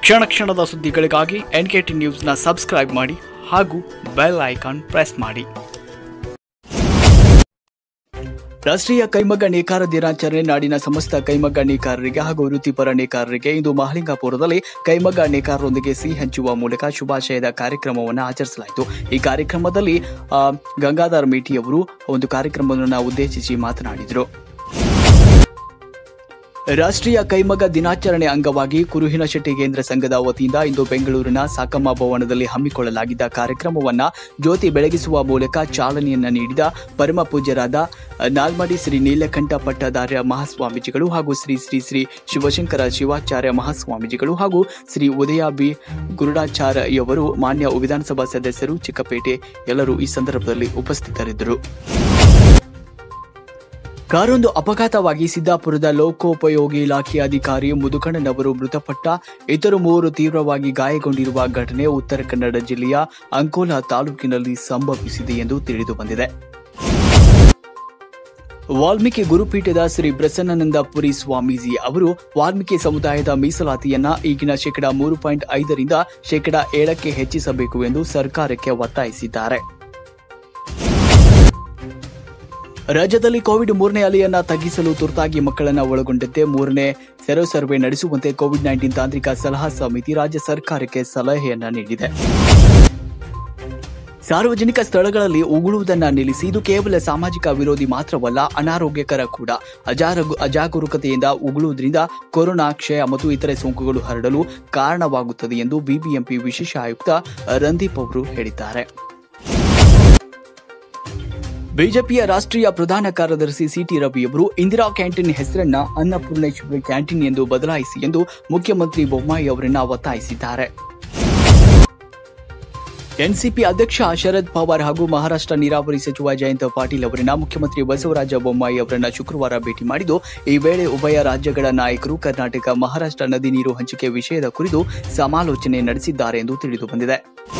ಕ್ಷಣ ಕ್ಷಣದ ಸುದ್ದಿಗಳಿಗಾಗಿ ಎನ್ ಕೆ ಟಿ ನ್ಯೂಸ್ನ ಸಬ್ಸ್ಕ್ರೈಬ್ ಮಾಡಿ ಹಾಗೂ ಬೆಲ್ ಐಕಾನ್ ಪ್ರೆಸ್ ಮಾಡಿ ರಾಷ್ಟ್ರೀಯ ಕೈಮಗ್ಗ ನೇಕಾರ ದಿನಾಚರಣೆ ನಾಡಿನ ಸಮಸ್ತ ಕೈಮಗ್ಗ ನೇಕಾರರಿಗೆ ಹಾಗೂ ವೃತ್ತಿಪರ ನೇಕಾರರಿಗೆ ಇಂದು ಮಹಲಿಂಗಪುರದಲ್ಲಿ ಕೈಮಗ್ಗ ನೇಕಾರರೊಂದಿಗೆ ಸಿಹಿ ಹಂಚುವ ಮೂಲಕ ಶುಭಾಶಯದ ಕಾರ್ಯಕ್ರಮವನ್ನು ಆಚರಿಸಲಾಯಿತು ಈ ಕಾರ್ಯಕ್ರಮದಲ್ಲಿ ಆ, ಗಂಗಾಧರ್ ಮೇಟಿಯವರು ಒಂದು ಕಾರ್ಯಕ್ರಮವನ್ನು ಉದ್ದೇಶಿಸಿ ಮಾತನಾಡಿದರು ರಾಷ್ಟ್ರೀಯ ಕೈಮಗ್ಗ ದಿನಾಚರಣೆ ಅಂಗವಾಗಿ ಕುರುಹಿನ ಶೆಟ್ಟಿ ಕೇಂದ್ರ ಸಂಘದ ವತಿಯಿಂದ ಇಂದು ಬೆಂಗಳೂರಿನ ಸಾಕಮ್ಮ ಭವನದಲ್ಲಿ ಹಮ್ಮಿಕೊಳ್ಳಲಾಗಿದ್ದ ಕಾರ್ಯಕ್ರಮವನ್ನ ಜ್ಯೋತಿ ಬೆಳಗಿಸುವ ಮೂಲಕ ಚಾಲನೆಯನ್ನ ನೀಡಿದ ಪರಮ ಪೂಜ್ಯರಾದ ನಾಲ್ಮಡಿ ಶ್ರೀ ನೀಲಕಂಠ ಪಟ್ಟದಾರ್ಯ ಮಹಾಸ್ವಾಮೀಜಿಗಳು ಹಾಗೂ ಶ್ರೀ ಶ್ರೀ ಶ್ರೀ ಶಿವಶಂಕರ ಶಿವಾಚಾರ್ಯ ಮಹಾಸ್ವಾಮೀಜಿಗಳು ಹಾಗೂ ಶ್ರೀ ಉದಯ ಬಿ ಗುರುಡಾಚಾರ್ಯವರು ಮಾನ್ಯ ವಿಧಾನಸಭಾ ಸದಸ್ಯರು ಚಿಕ್ಕಪೇಟೆ ಎಲ್ಲರೂ ಈ ಸಂದರ್ಭದಲ್ಲಿ ಉಪಸ್ಥಿತರಿದ್ದರು ಕಾರೊಂದು ಅಪಘಾತವಾಗಿ ಸಿದ್ದಾಪುರದ ಲೋಕೋಪಯೋಗಿ ಇಲಾಖೆ ಅಧಿಕಾರಿ ಮುದುಕಣ್ಣನವರು ಮೃತಪಟ್ಟ ಇತರ ಮೂವರು ತೀವ್ರವಾಗಿ ಗಾಯಗೊಂಡಿರುವ ಘಟನೆ ಉತ್ತರ ಕನ್ನಡ ಜಿಲ್ಲೆಯ ಅಂಕೋಲಾ ತಾಲೂಕಿನಲ್ಲಿ ಸಂಭವಿಸಿದೆ ಎಂದು ತಿಳಿದು ಬಂದಿದೆ ವಾಲ್ಮೀಕಿ ಗುರುಪೀಠದ ಶ್ರೀ ಪ್ರಸನ್ನಾನಂದಪುರಿ ಸ್ವಾಮೀಜಿ ಅವರು ವಾಲ್ಮೀಕಿ ಸಮುದಾಯದ ಮೀಸಲಾತಿಯನ್ನ ಈಗಿನ ಶೇಕಡ ಮೂರು ಪಾಯಿಂಟ್ ಐದರಿಂದ ಶೇಕಡ ಏಳಕ್ಕೆ ಹೆಚ್ಚಿಸಬೇಕು ಎಂದು ಸರ್ಕಾರಕ್ಕೆ ಒತ್ತಾಯಿಸಿದ್ದಾರೆ ರಾಜ್ಯದಲ್ಲಿ ಕೋವಿಡ್ ಮೂರನೇ ಅಲೆಯನ್ನ ತಗ್ಗಿಸಲು ತುರ್ತಾಗಿ ಮಕ್ಕಳನ್ನ ಒಳಗೊಂಡಂತೆ ಮೂರನೇ ಸೆರೋ ಸರ್ವೆ ನಡೆಸುವಂತೆ ಕೋವಿಡ್ ನೈನ್ಟೀನ್ ತಾಂತ್ರಿಕ ಸಲಹಾ ಸಮಿತಿ ರಾಜ್ಯ ಸರ್ಕಾರಕ್ಕೆ ಸಲಹೆಯನ್ನ ನೀಡಿದೆ ಸಾರ್ವಜನಿಕ ಸ್ಥಳಗಳಲ್ಲಿ ಉಗುಳುವುದನ್ನ ನಿಲ್ಲಿಸಿ ಇದು ಕೇವಲ ಸಾಮಾಜಿಕ ವಿರೋಧಿ ಮಾತ್ರವಲ್ಲ ಅನಾರೋಗ್ಯಕರ ಕೂಡ ಅಜಾರಗು ಅಜಾಗರೂಕತೆಯಿಂದ ಉಗುಳುವುದರಿಂದ ಕೊರೋನಾ ಕ್ಷಯ ಮತ್ತು ಇತರೆ ಸೋಂಕುಗಳು ಹರಡಲು ಕಾರಣವಾಗುತ್ತದೆ ಎಂದು ಬಿಬಿಎಂಪಿ ವಿಶೇಷ ಆಯುಕ್ತ ರಂದೀಪ್ ಅವರು ಹೇಳಿದ್ದಾರೆ ಬಿಜೆಪಿಯ ರಾಷ್ಟ್ರೀಯ ಪ್ರಧಾನ ಕಾರ್ಯದರ್ಶಿ ಸಿಟಿ ರವಿಯವರು ಇಂದಿರಾ ಕ್ಯಾಂಟೀನ್ ಹೆಸರನ್ನ ಅನ್ನಪೂರ್ಣೇಶ್ವರಿ ಕ್ಯಾಂಟೀನ್ ಎಂದು ಬದಲಾಯಿಸಿ ಎಂದು ಮುಖ್ಯಮಂತ್ರಿ ಬೊಮ್ಮಾಯಿ ಅವರನ್ನ ಒತ್ತಾಯಿಸಿದ್ದಾರೆ ಎನ್ಸಿಪಿ ಅಧ್ಯಕ್ಷ ಶರದ್ ಪವಾರ್ ಹಾಗೂ ಮಹಾರಾಷ್ಟ್ರ ನೀರಾವರಿ ಸಚಿವ ಜಯಂತ ಪಾಟೀಲ್ ಅವರನ್ನ ಮುಖ್ಯಮಂತ್ರಿ ಬಸವರಾಜ ಬೊಮ್ಮಾಯಿ ಅವರನ್ನ ಶುಕ್ರವಾರ ಭೇಟಿ ಮಾಡಿದ್ದು ಈ ವೇಳೆ ಉಭಯ ರಾಜ್ಯಗಳ ನಾಯಕರು ಕರ್ನಾಟಕ ಮಹಾರಾಷ್ಟ್ರ ನದಿ ನೀರು ಹಂಚಿಕೆ ವಿಷಯದ ಕುರಿತು ಸಮಾಲೋಚನೆ ನಡೆಸಿದ್ದಾರೆ ಎಂದು ತಿಳಿದು ಬಂದಿದೆ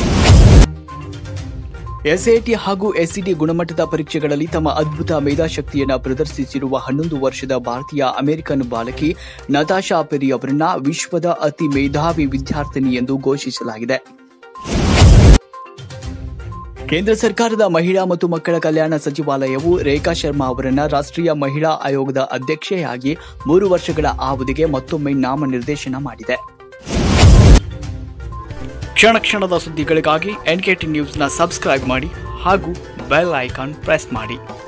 ಎಸ್ಎಟಿ ಹಾಗೂ ಎಸ್ಸಿಟಿ ಗುಣಮಟ್ಟದ ಪರೀಕ್ಷೆಗಳಲ್ಲಿ ತಮ್ಮ ಅದ್ಭುತ ಮೇಧಾಶಕ್ತಿಯನ್ನು ಪ್ರದರ್ಶಿಸಿರುವ ಹನ್ನೊಂದು ವರ್ಷದ ಭಾರತೀಯ ಅಮೆರಿಕನ್ ಬಾಲಕಿ ನತಾಶಾ ಪೆರಿ ಅವರನ್ನ ವಿಶ್ವದ ಅತಿ ಮೇಧಾವಿ ವಿದ್ಯಾರ್ಥಿನಿ ಎಂದು ಘೋಷಿಸಲಾಗಿದೆ ಕೇಂದ್ರ ಸರ್ಕಾರದ ಮಹಿಳಾ ಮತ್ತು ಮಕ್ಕಳ ಕಲ್ಯಾಣ ಸಚಿವಾಲಯವು ರೇಖಾ ಶರ್ಮಾ ಅವರನ್ನ ರಾಷ್ಟ್ರೀಯ ಮಹಿಳಾ ಆಯೋಗದ ಅಧ್ಯಕ್ಷೆಯಾಗಿ ಮೂರು ವರ್ಷಗಳ ಅವಧಿಗೆ ಮತ್ತೊಮ್ಮೆ ನಾಮನಿರ್ದೇಶನ ಮಾಡಿದೆ ಕ್ಷಣ ಕ್ಷಣದ ಸುದ್ದಿಗಳಿಗಾಗಿ ಎನ್ ಕೆ ಟಿ ನ್ಯೂಸ್ನ ಸಬ್ಸ್ಕ್ರೈಬ್ ಮಾಡಿ ಹಾಗೂ ಬೆಲ್ ಐಕಾನ್ ಪ್ರೆಸ್ ಮಾಡಿ